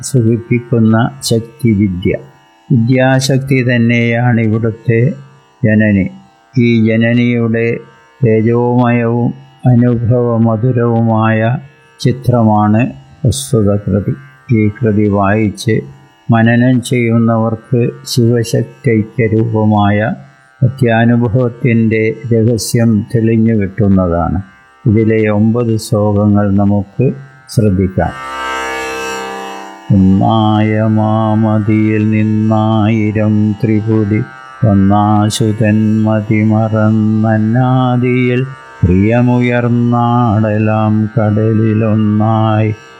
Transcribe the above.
സുഖിപ്പിക്കുന്ന ശക്തിവിദ്യ വിദ്യാശക്തി തന്നെയാണ് ഇവിടുത്തെ ജനനി ഈ ജനനിയുടെ തേജോമയവും അനുഭവമധുരവുമായ ചിത്രമാണ് പ്രസ്തുത കൃതി ഈ കൃതി വായിച്ച് മനനം ചെയ്യുന്നവർക്ക് ശിവശക്തൈക്യരൂപമായ അത്യാനുഭവത്തിൻ്റെ രഹസ്യം തെളിഞ്ഞു കിട്ടുന്നതാണ് ഇതിലെ ഒമ്പത് ശ്ലോകങ്ങൾ നമുക്ക് ശ്രദ്ധിക്കാം ഒന്നായ മാമതിയിൽ നിന്നായിരം ത്രിപുടി ഒന്നാശുതൻ മതിമറന്നന്നാദിയിൽ പ്രിയമുയർന്നാടലാം കടലിലൊന്നായി